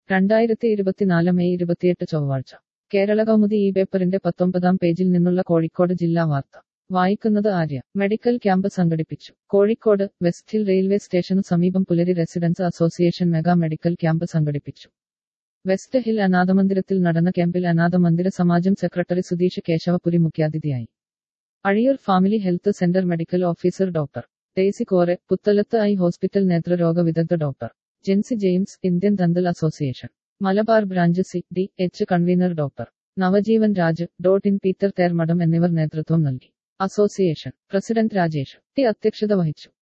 രണ്ടായിരത്തി ഇരുപത്തിനാല് മെയ് ഇരുപത്തിയെട്ട് ചൊവ്വാഴ്ച കേരള കൗമുദി ഈ പേപ്പറിന്റെ പത്തൊമ്പതാം പേജിൽ നിന്നുള്ള കോഴിക്കോട് ജില്ലാ വാർത്ത വായിക്കുന്നത് ആര്യ മെഡിക്കൽ ക്യാമ്പ് സംഘടിപ്പിച്ചു കോഴിക്കോട് വെസ്റ്റ് ഹിൽ റെയിൽവേ സ്റ്റേഷനു സമീപം Pulari residence association mega medical camp സംഘടിപ്പിച്ചു വെസ്റ്റ് ഹിൽ അനാഥമന്ദിരത്തിൽ നടന്ന ക്യാമ്പിൽ അനാഥമന്ദിര സമാജം സെക്രട്ടറി സുധീഷ് കേശവപുരി മുഖ്യാതിഥിയായി Azhiyur family health centre medical officer doctor Daisy Kore Puthalath eye hospital നേത്രരോഗ വിദഗ്ധ doctor Jency James Indian dental association Malabar branch C D H convenor doctor Navajeevan Raj dot in Peter Thermadom എന്നിവർ നേതൃത്വം നൽകി അസോസിയേഷൻ പ്രസിഡന്റ് രാജേഷ് ടി അധ്യക്ഷത വഹിച്ചു